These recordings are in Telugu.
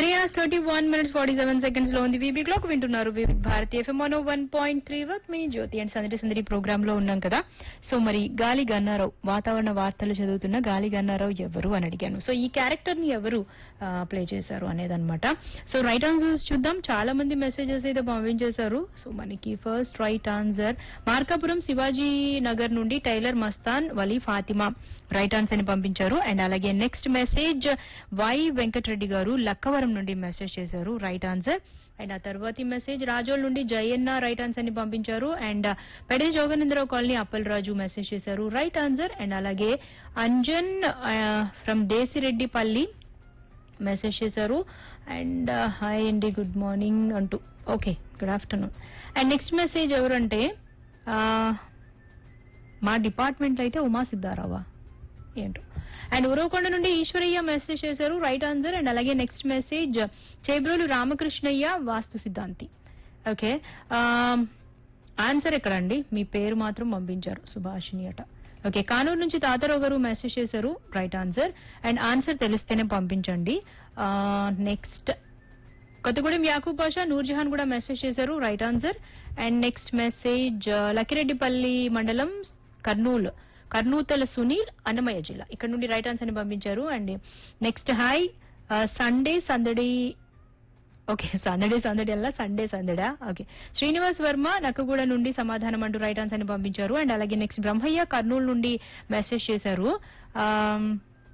three hours thirty one minutes forty seven seconds లో ఉంది వీబీ క్లాక్ వింటున్నారు Vividh Bharati FM one one point three వర్క్ మీ జ్యోతి అండ్ సందడి సందడి ప్రోగ్రామ్ లో ఉన్నాం కదా సో మరి గాలి గన్నారావు వాతావరణ వార్తలు చదువుతున్న గాలి గన్నారావు ఎవరు అని అడిగాను సో ఈ క్యారెక్టర్ ని ఎవరు ప్లే చేశారు అనేదన్నమాట సో రైట్ ఆన్సర్స్ చూద్దాం చాలా మంది మెసేజెస్ అయితే పంపించేశారు సో మనకి first right answer Markapuram Shivaji Nagar నుండి tailor Mastan Vali Fatima right answer ని పంపించారు అండ్ అలాగే నెక్స్ట్ మెసేజ్ వై వెంకటరెడ్డి గారు లక్కవరం నుండి మెసేజ్ చేశారు రైట్ ఆన్సర్ అండ్ ఆ తర్వాతి మెసేజ్ రాజోల్ నుండి జయన్న రైట్ ఆన్సర్ ని పంపించారు అండ్ పెడే జోగనేంద్రరావు కాలనీ అప్పల్ రాజు మెసేజ్ చేశారు రైట్ ఆన్సర్ అండ్ అలాగే అంజన్ ఫ్రమ్ దేశిరెడ్డిపల్లి మెసేజ్ చేశారు అండ్ హాయ్ అండి గుడ్ మార్నింగ్ అంటూ okay good afternoon and next message ఎవరంటే ఆ, మా డిపార్ట్మెంట్ అయితే ఉమా సిద్ధారావా ఏంటో అండ్ ఉరవకొండ నుండి ఈశ్వరయ్య మెసేజ్ చేశారు రైట్ ఆన్సర్ అండ్ అలాగే నెక్స్ట్ మెసేజ్ చేబ్రోలు రామకృష్ణయ్య వాస్తు సిద్ధాంతి ఓకే ఆన్సర్ ఎక్కడండి మీ పేరు మాత్రం పంపించారు సుభాషిణి అట ఓకే కానూరు నుంచి తాతారావు గారు మెసేజ్ చేశారు రైట్ ఆన్సర్ అండ్ ఆన్సర్ తెలిస్తేనే పంపించండి నెక్స్ట్ కొత్తగూడెం యాకూబ్ పాషా నూర్జహాన్ కూడా మెసేజ్ చేశారు right answer and next message Lakireddipalli మండలం కర్నూలు కర్నూతల సునీల్ అన్నమయ్య జిల్లా ఇక్కడ నుండి రైట్ ఆన్సర్ ని పంపించారు అండ్ నెక్స్ట్ హాయ్ సండే సందడి ఓకే సందడే సందడి అలా సండే సందడా ఓకే శ్రీనివాస్ వర్మ నక్కగూడ నుండి సమాధానం అంటూ రైట్ ఆన్సర్ ని పంపించారు అండ్ అలాగే నెక్స్ట్ బ్రహ్మయ్య కర్నూలు నుండి మెసేజ్ చేశారు ఆమ్,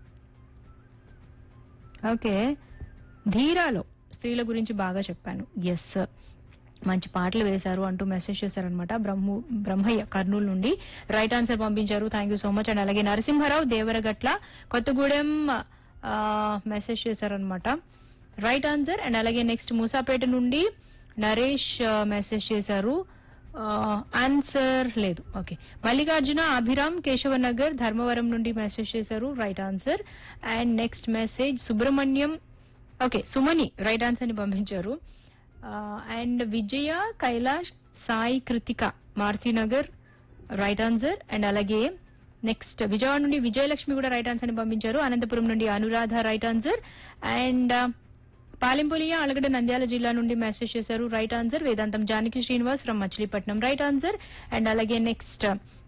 ఓకే ధీరాలో స్త్రీల గురించి బాగా చెప్పాను ఎస్ మంచి పాటలు వేశారు అంటూ మెసేజ్ చేశారనమాట బ్రహ్మ బ్రహ్మయ్య కర్నూలు నుండి రైట్ ఆన్సర్ పంపించారు thank you so much and అలాగే నరసింహారావు దేవరగట్ల కొత్తగూడెం మెసేజ్ చేశారనమాట రైట్ ఆన్సర్ అండ్ అలాగే నెక్స్ట్ మూసాపేట నుండి నరేష్ మెసేజ్ చేశారు ఆన్సర్ లేదు ఓకే మల్లికార్జున అభిరామ్ కేశవనగర్ ధర్మవరం నుండి మెసేజ్ చేశారు right answer and next message Subrahmanyam okay Sumani right answer ని పంపించారు and Vijaya Kailash Sai Kruthika Marsinagar right answer and అలాగే నెక్స్ట్ విజయవాడ నుండి విజయలక్ష్మి కూడా రైట్ ఆన్సర్ ని పంపించారు అనంతపురం నుండి అనురాధ రైట్ ఆన్సర్ అండ్ పాలెంపొలియ అలగడ నంద్యాల జిల్లా నుండి మెసేజ్ చేశారు right answer Vedantam Janaki Srinivas from Machilipatnam right answer and అలాగే నెక్స్ట్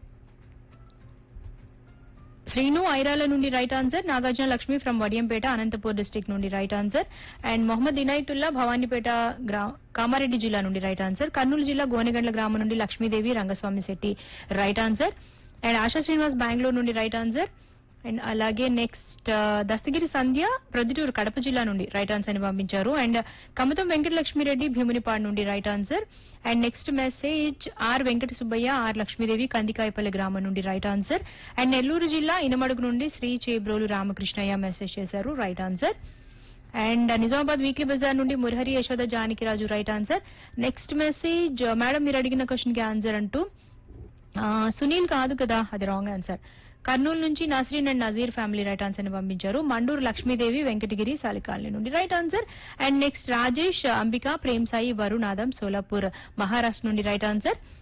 శ్రీను ఐరాల నుండి right answer Nagarjuna Lakshmi from Vadiyampeta Anantapur district నుండి right answer and Mohammed Inayatullah Bhavanipeta గ్రా కామారెడ్డి జిల్లా నుండి రైట్ ఆన్సర్ కర్నూలు జిల్లా గోనెగండ్ల గ్రామం నుండి Lakshmidevi Rangaswamy Shetty right answer and Asha Srinivas Bengaluru నుండి రైట్ ఆన్సర్ అండ్ అలాగే నెక్స్ట్ దస్తగిరి సంధ్య ప్రొద్దుటూరు కడప జిల్లా నుండి రైట్ ఆన్సర్ ని పంపించారు అండ్ కమతం వెంకటలక్ష్మిరెడ్డి భీమునిపాడు నుండి right answer and next message R Venkata Subbaiah R Lakshmidevi Kandikayapalli గ్రామం నుండి రైట్ ఆన్సర్ అండ్ నెల్లూరు జిల్లా ఇనమడుగు నుండి శ్రీ చేబ్రోలు రామకృష్ణయ్య మెసేజ్ చేశారు right answer and Nizamabad weekly Bazaar నుండి Murahari Yashoda Janakiraju right answer next message madam మీరు అడిగిన క్వశ్చన్ కి ఆన్సర్ అంటూ ఆ, సునీల్ కాదు కదా అది రాంగ్ ఆన్సర్ కర్నూలు నుంచి Nasreen and Nazeer family right answer ని పంపించారు మండూరు లక్ష్మీదేవి వెంకటగిరి సాలికాలనీ నుండి right answer and next Rajesh Ambika Prem Sai Varun Adam Solapur Maharashtra నుండి రైట్ ఆన్సర్